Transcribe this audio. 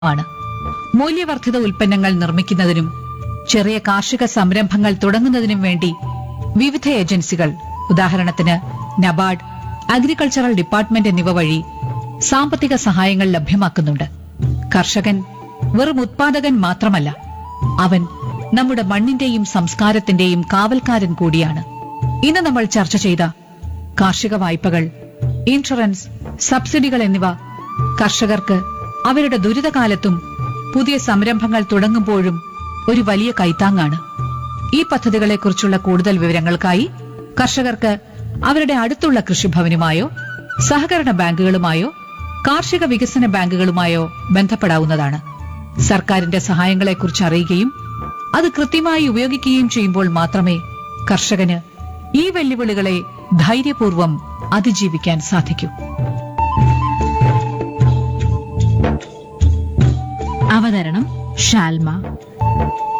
ആണ് മൂല്യവർദ്ധിത ഉൽപ്പന്നങ്ങൾ നിർമ്മിക്കുന്നതിനും ചെറിയ കാർഷിക സംരംഭങ്ങൾ തുടങ്ങുന്നതിനും വേണ്ടി വിവിധ ഏജൻസികൾ ഉദാഹരണത്തിന് നബാർഡ് അഗ്രികൾച്ചറൽ ഡിപ്പാർട്ട്മെന്റ് എന്നിവ വഴി സാമ്പത്തിക സഹായങ്ങൾ ലഭ്യമാക്കുന്നുണ്ട് കർഷകൻ വെറും ഉത്പാദകൻ മാത്രമല്ല അവൻ നമ്മുടെ മണ്ണിന്റെയും സംസ്കാരത്തിന്റെയും കാവൽക്കാരൻ കൂടിയാണ് ഇന്ന് നമ്മൾ ചർച്ച ചെയ്ത കാർഷിക വായ്പകൾ ഇൻഷുറൻസ് സബ്സിഡികൾ എന്നിവ കർഷകർക്ക് അവരുടെ ദുരിതകാലത്തും പുതിയ സംരംഭങ്ങൾ തുടങ്ങുമ്പോഴും ഒരു വലിയ കൈത്താങ്ങാണ് ഈ പദ്ധതികളെക്കുറിച്ചുള്ള കൂടുതൽ വിവരങ്ങൾക്കായി കർഷകർക്ക് അവരുടെ അടുത്തുള്ള കൃഷിഭവനുമായോ സഹകരണ ബാങ്കുകളുമായോ കാർഷിക വികസന ബാങ്കുകളുമായോ ബന്ധപ്പെടാവുന്നതാണ് സർക്കാരിന്റെ സഹായങ്ങളെക്കുറിച്ച് അറിയുകയും അത് കൃത്യമായി ഉപയോഗിക്കുകയും ചെയ്യുമ്പോൾ മാത്രമേ കർഷകന് ഈ വെല്ലുവിളികളെ ധൈര്യപൂർവ്വം അതിജീവിക്കാൻ സാധിക്കൂ അവതരണം ഷാൽമ